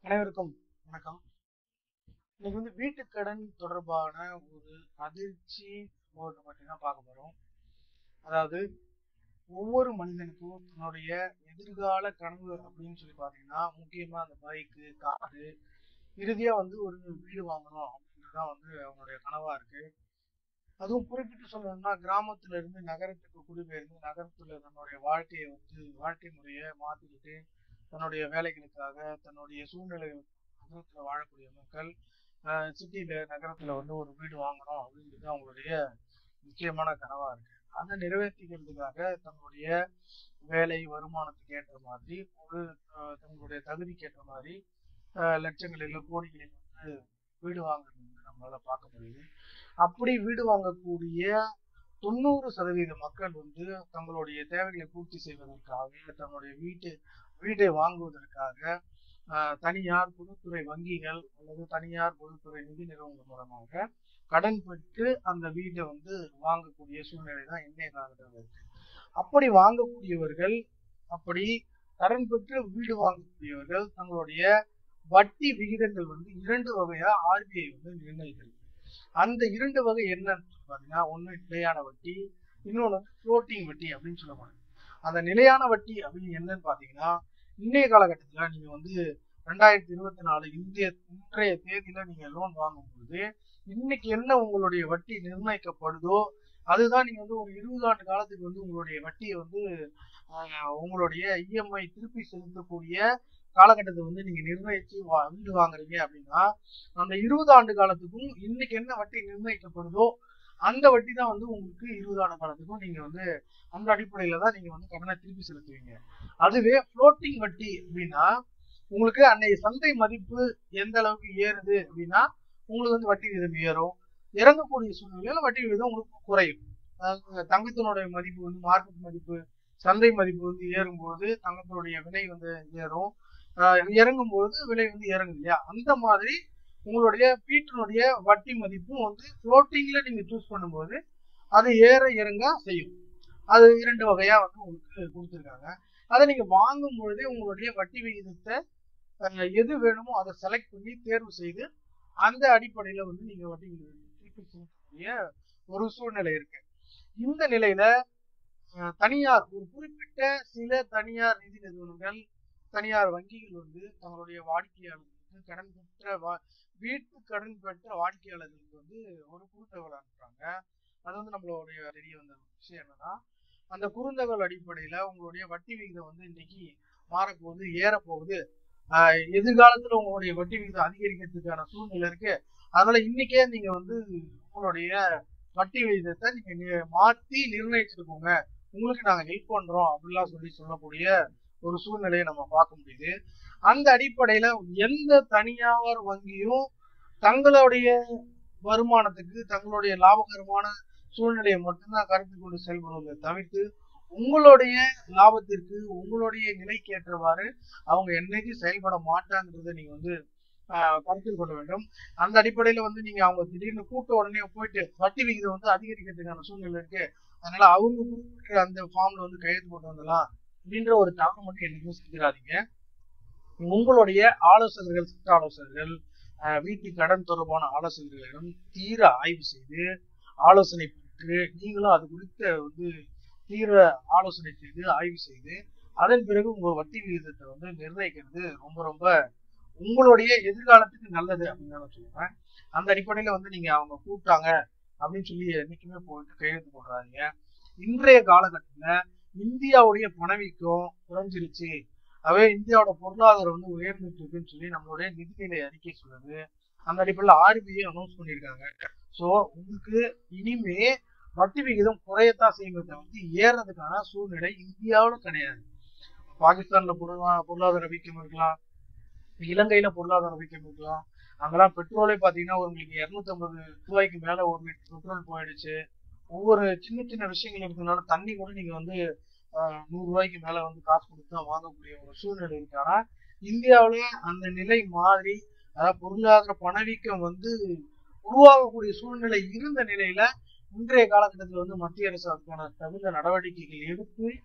அனைவருக்கும் வணக்கம் இன்னைக்கு வந்து வீட்டுக்கடன் தொடர்பான ஒரு அதிர்ச்சி சம்பவத்தை பற்றி தான் பார்க்க போறோம் அதாவது ஒவ்வொரு மனிதனுக்கும் தன்னுடைய எதிர்கால கனவு அப்படின்னு சொல்லி பார்த்தீங்கன்னா முக்கியமா அந்த பைக்கு காரு இறுதியா வந்து ஒரு வீடு வாங்கணும் அப்படின்றது தான் வந்து அவங்களுடைய கனவா இருக்கு அதுவும் குறிப்பிட்டு சொல்லணும்னா கிராமத்துல இருந்து நகரத்துக்கு குடிபெயர்ந்து நகரத்துல தன்னுடைய வாழ்க்கையை வந்து வாழ்க்கை முறையை மாத்திக்கிட்டு தன்னுடைய வேலைகளுக்காக தன்னுடைய சூழ்நிலைகள் நகரத்துல வாழக்கூடிய மக்கள் சிட்டியில நகரத்துல வந்து ஒரு வீடு வாங்கணும் அப்படின்றது அவங்களுடைய முக்கியமான கனவா இருக்கு அதை நிறைவேற்றிக்கிறதுக்காக தன்னுடைய வேலை வருமானத்துக்கு ஏற்ற மாதிரி ஒரு அஹ், தங்களுடைய தகுதிக்கு ஏற்ற மாதிரி அஹ், லட்சங்களில் கோடிகளில் வந்து வீடு வாங்குறது வந்து நம்மளால பார்க்க முடியுது அப்படி வீடு வாங்கக்கூடிய தொண்ணூறு சதவீத மக்கள் வந்து தங்களுடைய தேவைகளை பூர்த்தி செய்வதற்காக தன்னுடைய வீட்டு வீட்டை வாங்குவதற்காக ஆஹ், தனியார் பொதுத்துறை வங்கிகள் அல்லது தனியார் பொதுத்துறை நிதி நிறுவனங்கள் மூலமாக கடன் பெற்று அந்த வீட்டை வந்து வாங்கக்கூடிய சூழ்நிலை தான் இன்றைய காலத்தில் இருக்கு அப்படி வாங்கக்கூடியவர்கள் அப்படி கடன் பெற்று வீடு வாங்கக்கூடியவர்கள் தங்களுடைய வட்டி விகிதங்கள் வந்து இரண்டு வகையா ஆர்பிஐ வந்து நிர்ணயிக்கிறது அந்த இரண்டு வகை என்னன்னு சொல்லி பார்த்தீங்கன்னா ஒன்று நிலையான வட்டி இன்னொன்று வந்து ஃப்ளோட்டிங் வட்டி அப்படின்னு சொல்லப்படுது அந்த நிலையான வட்டி அப்படின்னு என்னன்னு பார்த்தீங்கன்னா இன்றைய காலகட்டத்தில் நீங்கள் வந்து ரெண்டாயிரத்தி இருபத்தி நாலு இந்திய இன்றைய தேதியில நீங்க லோன் வாங்கும்போது இன்னைக்கு என்ன உங்களுடைய வட்டி நிர்ணயிக்கப்படுதோ அதுதான் நீங்க வந்து ஒரு இருபது ஆண்டு காலத்துக்கு வந்து உங்களுடைய வட்டியை வந்து ஆஹ், உங்களுடைய இஎம்ஐ திருப்பி செலுத்தக்கூடிய காலகட்டத்தை வந்து நீங்க நிர்ணயிச்சு வா- வீடு வாங்குறீங்க அப்படின்னா அந்த இருபது ஆண்டு காலத்துக்கும் இன்னைக்கு என்ன வட்டி நிர்ணயிக்கப்படுதோ அந்த வட்டி தான் வந்து உங்களுக்கு இருபது ஆண்டு காலத்துக்கும் நீங்க வந்து அந்த அடிப்படையில தான் நீங்க வந்து கடனை திருப்பி செலுத்துவீங்க அதுவே ஃப்ளோட்டிங் வட்டி அப்படின்னா உங்களுக்கு அன்னைய சந்தை மதிப்பு எந்த அளவுக்கு ஏறுது அப்படின்னா உங்களுக்கு வந்து வட்டி விகிதம் ஏறும் இறங்கக்கூடிய சூழ்நிலையில வட்டி விகிதம் உங்களுக்கு குறையும் அதாவது தங்கத்தினுடைய மதிப்பு வந்து மார்க்கெட் மதிப்பு சந்தை மதிப்பு வந்து ஏறும்போது தங்கத்தினுடைய விலை வந்து ஏறும் ஆஹ் இறங்கும்போது விலை வந்து இறங்குது இல்லையா அந்த மாதிரி உங்களுடைய வீட்டினுடைய வட்டி மதிப்பும் வந்து ஃப்ளோட்டிங்ல நீங்க சூஸ் பண்ணும்போது அது ஏற இறங்க செய்யும் அது இரண்டு வகையா வந்து உங்களுக்கு கொடுத்துருக்காங்க அதை நீங்க வாங்கும் பொழுதே உங்களுடைய வட்டி விகிதத்தை அஹ், எது வேணுமோ அதை செலக்ட் பண்ணி தேர்வு செய்து அந்த அடிப்படையில வந்து நீங்க வட்டி விகிதத்தை திருப்பி செலுத்தக்கூடிய ஒரு சூழ்நிலை இருக்கு இந்த நிலையில அஹ், தனியார் ஒரு குறிப்பிட்ட சில தனியார் நிதி நிறுவனங்கள் தனியார் வங்கிகள் வந்து தங்களுடைய வாடிக்கையாளர்களுக்கு கடன் பெற்ற வா- வீட்டு கடன் பெற்ற வாடிக்கையாளர்களுக்கு வந்து ஒரு குறுந்தகவல் அனுப்புறாங்க அது வந்து நம்மளுடைய தெரிய வந்த விஷயம் என்னன்னா அந்த குறுந்தகவல் அடிப்படையில உங்களுடைய வட்டி விகிதம் வந்து இன்னைக்கு மாறப்போகுது ஏறப்போகுது ஆஹ் எதிர்காலத்துல உங்களுடைய வட்டி விகிதம் அதிகரிக்கிறதுக்கான சூழ்நிலை இருக்கு அதனால இன்னைக்கே நீங்க வந்து உங்களுடைய வட்டி விகிதத்தை நீங்க நி- மாத்தி நிர்ணயிச்சிருக்கோங்க உங்களுக்கு நாங்க ஹெல்ப் பண்றோம் அப்படிலாம் சொல்லி சொல்லக்கூடிய ஒரு சூழ்நிலையை நம்ம பார்க்க முடியுது அந்த அடிப்படையில எந்த தனியார் வங்கியும் தங்களுடைய வருமானத்துக்கு தங்களுடைய லாபகரமான சூழ்நிலையை மட்டும்தான் கருத்தில் கொண்டு செயல்படுவதை தவிர்த்து உங்களுடைய லாபத்திற்கு உங்களுடைய நிலைக்கு ஏற்றவாறு அவங்க என்னைக்கு செயல்பட மாட்டாங்கிறத நீங்க வந்து ஆஹ், கருத்தில் கொள்ள வேண்டும் அந்த அடிப்படையில வந்து நீங்க அவங்க திடீர்னு கூட்ட உடனே போயிட்டு வட்டி விகிதம் வந்து அதிகரிக்கிறதுக்கான சூழ்நிலை இருக்கு அதனால அவங்க கொடுக்குற அந்த ஃபார்ம்ல வந்து கையெழுத்து போட்டு வந்துடலாம் அப்படின்ற ஒரு தவறு மட்டும் என்னைக்கும் செஞ்சிடாதீங்க உங்களுடைய ஆலோசகர்கள் சட்ட ஆலோசகர்கள் ஆஹ், வீட்டு கடன் தொடர்பான ஆலோசகர்களிடம் தீர ஆய்வு செய்து ஆலோசனை பெற்று நீங்களும் அது குறித்த வந்து தீர ஆலோசனை செய்து ஆய்வு செய்து அதன் பிறகு உங்க வட்டி விகிதத்தை வந்து நிர்ணயிக்கிறது ரொம்ப ரொம்ப உங்களுடைய எதிர்காலத்துக்கு நல்லது அப்படின்னு நான் சொல்லுவேன் அந்த அடிப்படையில வந்து நீங்க அவங்க கூப்பிட்டாங்க அப்படின்னு சொல்லி என்னைக்குமே போயிட்டு கையெழுத்து போடுறாதீங்க இன்றைய காலகட்டத்துல இந்தியாவுடைய பணவீக்கம் குறைஞ்சிருச்சு அவே இந்தியாவோட பொருளாதாரம் வந்து உயர்ந்துட்டு இருக்குன்னு சொல்லி நம்மளுடைய நிதிநிலை அறிக்கை சொல்லுது அந்த அடிப்படையில் ஆர்பிஐ அனௌன்ஸ் பண்ணியிருக்காங்க ஸோ உங்களுக்கு இனிமே வட்டி விகிதம் குறையத்தான் செய்யுமே தவிர்த்து ஏறதுக்கான சூழ்நிலை இந்தியாவில் கிடையாது பாகிஸ்தான்ல பொருளா- பொருளாதார வீக்கம் இருக்கலாம் இலங்கையில பொருளாதார வீக்கம் இருக்கலாம் அங்கெல்லாம் பெட்ரோலே பாத்தீங்கன்னா உங்களுக்கு இருநூத்தி ஐம்பது ரூபாய்க்கு மேல ஒரு லிட்டர் பெட்ரோல் போயிடுச்சு ஒவ்வொரு சின்ன சின்ன விஷயங்கள் இருக்கிறதுனால தண்ணி கூட நீங்க வந்து ஆஹ், நூறு ரூபாய்க்கு மேல வந்து காசு கொடுத்து தான் வாங்கக்கூடிய ஒரு சூழ்நிலை இருக்கு ஆனா இந்தியாவுல அந்த நிலை மாறி அதாவது பொருளாதார பணவீக்கம் வந்து உருவாகக்கூடிய சூழ்நிலை இருந்த நிலையில இன்றைய காலகட்டத்தில் வந்து மத்திய அரசு அதுக்கான தகுந்த நடவடிக்கைகள் எடுத்து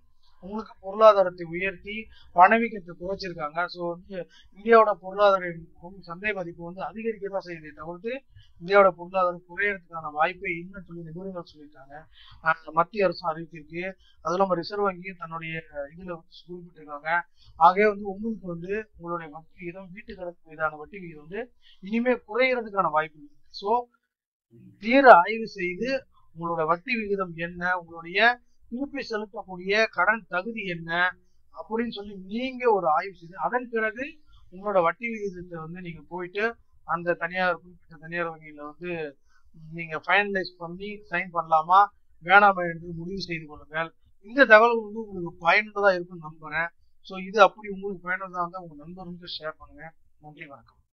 உங்களுக்கு பொருளாதாரத்தை உயர்த்தி பணவீக்கத்தை குறைச்சிருக்காங்க ஸோ வந்து இந்தியாவோட பொருளாதார சந்தை மதிப்பு வந்து அதிகரிக்க தான் செய்யுதே தவிர்த்து இந்தியாவோட பொருளாதாரம் குறையறதுக்கான வாய்ப்பே இல்லைன்னு சொல்லி நிபுணர்கள் சொல்லியிருக்காங்க ஆஹ் மத்திய அரசும் அறிவித்திருக்கு அதுவும் இல்லாம ரிசர்வ் வங்கியும் தன்னுடைய இதுல வந்து குறிப்பிட்டிருக்காங்க ஆகவே வந்து உங்களுக்கு வந்து உங்களுடைய வட்டி விகிதம் வீட்டு கணக்கு மீதான வட்டி விகிதம் வந்து இனிமே குறையறதுக்கான வாய்ப்பு இருக்கு ஸோ தீர ஆய்வு செய்து உங்களோட வட்டி விகிதம் என்ன உங்களுடைய திருப்பி செலுத்தக்கூடிய கடன் தகுதி என்ன அப்படின்னு சொல்லி நீங்க ஒரு ஆய்வு செய்து அதன் பிறகு உங்களோட வட்டி விகிதத்தை வந்து நீங்க போயிட்டு அந்த தனியார் குறிப்பிட்ட தனியார் வங்கியில வந்து நீங்க ஃபைனலைஸ் பண்ணி சைன் பண்ணலாமா வேணாமா என்று முடிவு செய்து கொள்ளுங்கள் இந்த தகவல் வந்து உங்களுக்கு பயனுள்ளதா இருக்கும்னு நம்புறேன் ஸோ இது அப்படி உங்களுக்கு பயனுள்ளதா இருந்தால் உங்க நண்பர்களுக்கு ஷேர் பண்ணுங்க நன்றி வணக்கம்